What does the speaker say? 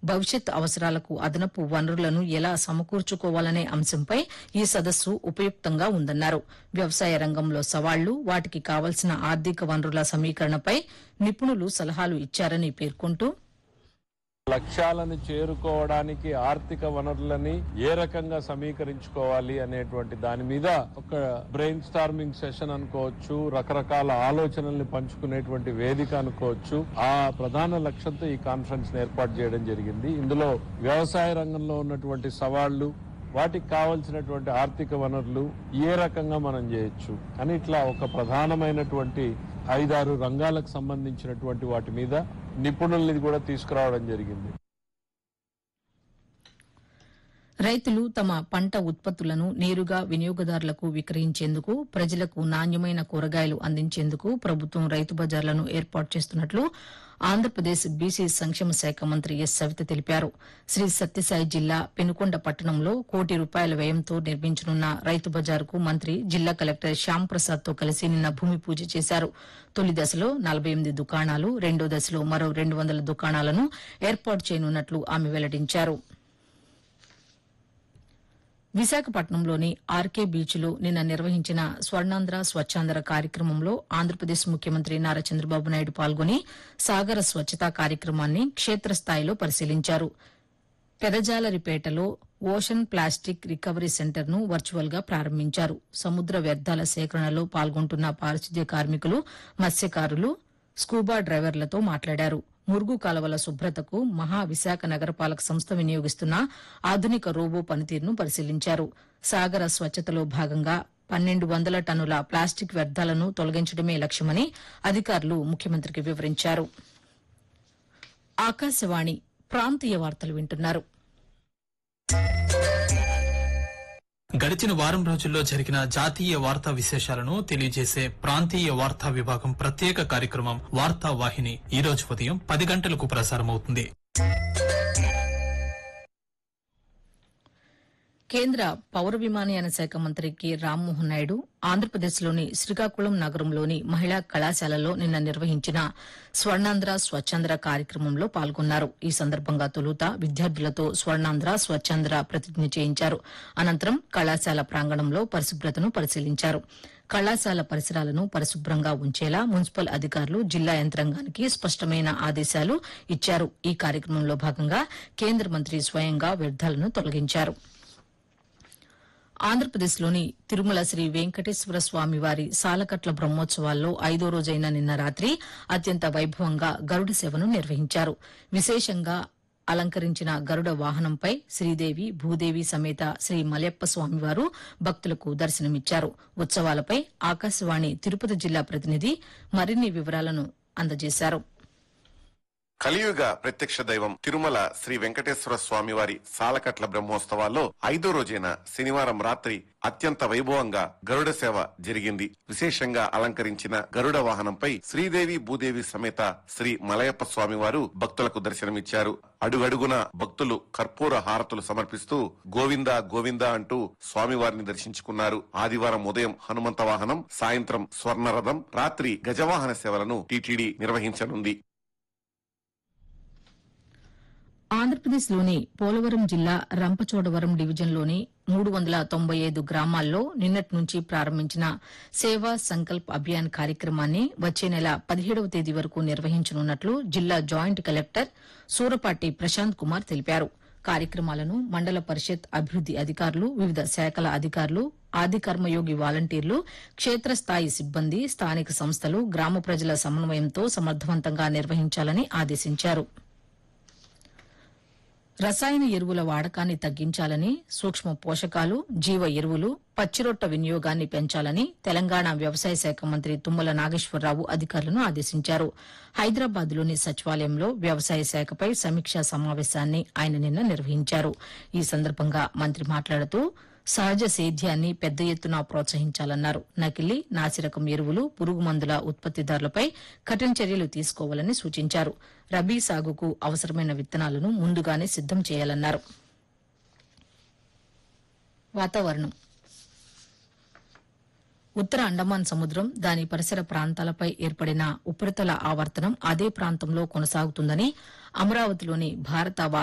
భవిష్యత్ అవసరాలకు అదనపు వనరులను ఎలా సమకూర్చుకోవాలనే అంశంపై ఈ సదస్సు ఉపయుక్తంగా ఉందన్నారు వ్యవసాయ రంగంలో సవాళ్లు వాటికి కావలసిన ఆర్థిక వనరుల సమీకరణపై నిపుణులు సలహాలు ఇచ్చారని పేర్కొంటూ లక్ష్యాలను చేరుకోవడానికి ఆర్థిక వనరులని ఏ రకంగా సమీకరించుకోవాలి అనేటువంటి దాని మీద ఒక బ్రెయిన్ స్టార్మింగ్ సెషన్ అనుకోవచ్చు రకరకాల ఆలోచనల్ని పంచుకునేటువంటి వేదిక అనుకోవచ్చు ఆ ప్రధాన లక్ష్యంతో ఈ కాన్ఫరెన్స్ ఏర్పాటు చేయడం జరిగింది ఇందులో వ్యవసాయ రంగంలో ఉన్నటువంటి సవాళ్లు వాటికి కావలసినటువంటి ఆర్థిక వనరులు ఏ రకంగా మనం చేయొచ్చు అని ఇట్లా ఒక ప్రధానమైనటువంటి ఐదారు రంగాలకు సంబంధించినటువంటి వాటి మీద నిపుణుల్ని కూడా తీసుకురావడం జరిగింది రైతులు తమ పంట ఉత్పత్తులను నేరుగా వినియోగదారులకు విక్రయించేందుకు ప్రజలకు నాణ్యమైన కూరగాయలు అందించేందుకు ప్రభుత్వం రైతు బజార్లను ఏర్పాటు చేస్తున్నట్లు ఆంధ్రప్రదేశ్ బీసీ సంక్షేమ శాఖ మంత్రి ఎస్ సవిత తెలిపారు శ్రీ సత్యసాయి జిల్లా పెనుకొండ పట్టణంలో కోటి రూపాయల వ్యయంతో నిర్మించనున్న రైతు బజారుకు మంత్రి జిల్లా కలెక్టర్ శ్యామ్ ప్రసాద్ తో కలిసి నిన్న భూమి పూజ చేశారు తొలి దశలో నలభై ఎనిమిది దుకాణాలు రెండో దశలో మరో రెండు వందల దుకాణాలను ఏర్పాటు చేయనున్నట్లు ఆమె వెల్లడించారు విశాఖపట్నంలోని ఆర్కే బీచ్లో నిన్న నిర్వహించిన స్వర్ణాంధ్ర స్వచ్ఛాంధ్ర కార్యక్రమంలో ఆంధ్రప్రదేశ్ ముఖ్యమంత్రి నారా చంద్రబాబు నాయుడు పాల్గొని సాగర స్వచ్ఛతా కార్యక్రమాన్ని క్షేత్రస్థాయిలో పరిశీలించారు పెదజాలరిపేటలో ఓషన్ ప్లాస్టిక్ రికవరీ సెంటర్ను వర్చువల్ గా ప్రారంభించారు సముద్ర వ్యర్థాల సేకరణలో పాల్గొంటున్న పారిశుద్ధ్య కార్మికులు మత్స్యకారులు స్కూబా డ్రైవర్లతో మాట్లాడారు మురుగు కాలువల శుభ్రతకు మహా విశాఖ నగరపాలక సంస్థ వినియోగిస్తున్న ఆధునిక రోబో పనితీరును పరిశీలించారు సాగర స్వచ్ఛతలో భాగంగా పన్నెండు వందల టన్నుల ప్లాస్టిక్ వ్యర్థాలను తొలగించడమే లక్ష్యమని అధికారులు ముఖ్యమంత్రికి వివరించారు ఆకాశవాణి ప్రాంతీయ వార్తలు వింటున్నారు గడిచిన వారం రోజుల్లో జరిగిన జాతీయ వార్తా విశేషాలను తెలియజేసే ప్రాంతీయ వార్తా విభాగం ప్రత్యేక కార్యక్రమం వార్తా వాహిని ఈ రోజు ఉదయం పది గంటలకు ప్రసారమవుతుంది కేంద్ర పౌర విమానయాన శాఖ మంత్రి కె రామ్మోహన్ నాయుడు ఆంధ్రప్రదేశ్లోని శ్రీకాకుళం నగరంలోని మహిళా కళాశాలలో నిన్న నిర్వహించిన స్వర్ణాంధ్ర స్వచ్ఛాంధ్ర కార్యక్రమంలో పాల్గొన్నారు ఈ సందర్భంగా తొలుత విద్యార్థులతో స్వర్ణాంధ్ర స్వచ్ఛాంధ్ర ప్రతిజ్ఞ చేయించారు అనంతరం కళాశాల ప్రాంగణంలో పరిశుభ్రతను పరిశీలించారు కళాశాల పరిసరాలను పరిశుభ్రంగా ఉంచేలా మున్సిపల్ అధికారులు జిల్లా యంత్రాంగానికి స్పష్టమైన ఆదేశాలు ఇచ్చారు ఈ కార్యక్రమంలో భాగంగా కేంద్ర మంత్రి స్వయంగా వ్యర్థాలను తొలగించారు ఆంధ్రప్రదేశ్లోని తిరుమల శ్రీ వెంకటేశ్వర స్వామి వారి సాలకట్ల బ్రహ్మోత్సవాల్లో ఐదో రోజైన నిన్న రాత్రి అత్యంత వైభవంగా గరుడ సేవను నిర్వహించారు విశేషంగా అలంకరించిన గరుడ వాహనంపై శ్రీదేవి భూదేవి సమేత శ్రీ మలయప్ప స్వామివారు భక్తులకు దర్శనమిచ్చారు ఉత్సవాలపై ఆకాశవాణి తిరుపతి జిల్లా ప్రతినిధి మరిన్ని వివరాలను అందజేశారు కలియుగ ప్రత్యక్ష దైవం తిరుమల శ్రీ వెంకటేశ్వర స్వామి వారి సాలకట్ల బ్రహ్మోత్సవాల్లో ఐదో రోజైన శనివారం రాత్రి అత్యంత వైభవంగా గరుడ సేవ జరిగింది విశేషంగా అలంకరించిన గరుడ వాహనంపై శ్రీదేవి భూదేవి సమేత శ్రీ మలయప్ప స్వామి వారు భక్తులకు దర్శనమిచ్చారు అడుగడుగున భక్తులు కర్పూర హారతులు సమర్పిస్తూ గోవింద గోవింద అంటూ స్వామివారిని దర్శించుకున్నారు ఆదివారం ఉదయం హనుమంత వాహనం సాయంత్రం స్వర్ణరథం రాత్రి గజవాహన సేవలను టీటీడీ నిర్వహించనుంది ఆంధ్రప్రదేశ్లోని పోలవరం జిల్లా రంపచోడవరం డివిజన్లోని మూడు వందల తొంభై ఐదు గ్రామాల్లో నిన్నటి నుంచి ప్రారంభించిన సేవా సంకల్ప్ అభియాన్ కార్యక్రమాన్ని వచ్చే నెల పదిహేడవ తేదీ వరకు నిర్వహించనున్నట్లు జిల్లా జాయింట్ కలెక్టర్ సూరపాటి ప్రశాంత్ కుమార్ తెలిపారు కార్యక్రమాలను మండల పరిషత్ అభివృద్ది అధికారులు వివిధ శాఖల అధికారులు ఆది కర్మయోగి వాలంటీర్లు క్షేత్రస్థాయి సిబ్బంది స్థానిక సంస్థలు గ్రామ ప్రజల సమన్వయంతో సమర్థవంతంగా నిర్వహించాలని ఆదేశించారు రసాయన ఎరువుల వాడకాన్ని తగ్గించాలని సూక్ష్మ పోషకాలు జీవ ఎరువులు పచ్చిరొట్ట వినియోగాన్ని పెంచాలని తెలంగాణ వ్యవసాయ శాఖ మంత్రి తుమ్మల నాగేశ్వరరావు అధికారులను ఆదేశించారు హైదరాబాద్లోని సచివాలయంలో వ్యవసాయ శాఖపై సమీక్షా సమావేశాన్ని ఆయన నిన్న నిర్వహించారు ఈ సందర్భంగా మంత్రి మాట్లాడుతూ సహజ సేద్యాన్ని పెద్ద ఎత్తున ప్రోత్సహించాలన్నారు నకిలీ నాసిరకం ఎరువులు పురుగు మందుల ఉత్పత్తిదారులపై కఠిన చర్యలు తీసుకోవాలని సూచించారు రబీ సాగుకు అవసరమైన విత్తనాలను ముందుగానే సిద్దం చేయాలన్నారు వాతావరణం ఉత్తర అండమాన్ సముద్రం దాని పరిసర ప్రాంతాలపై ఏర్పడిన ఉపరితల ఆవర్తనం అదే ప్రాంతంలో కొనసాగుతుందని అమరావతిలోని భారత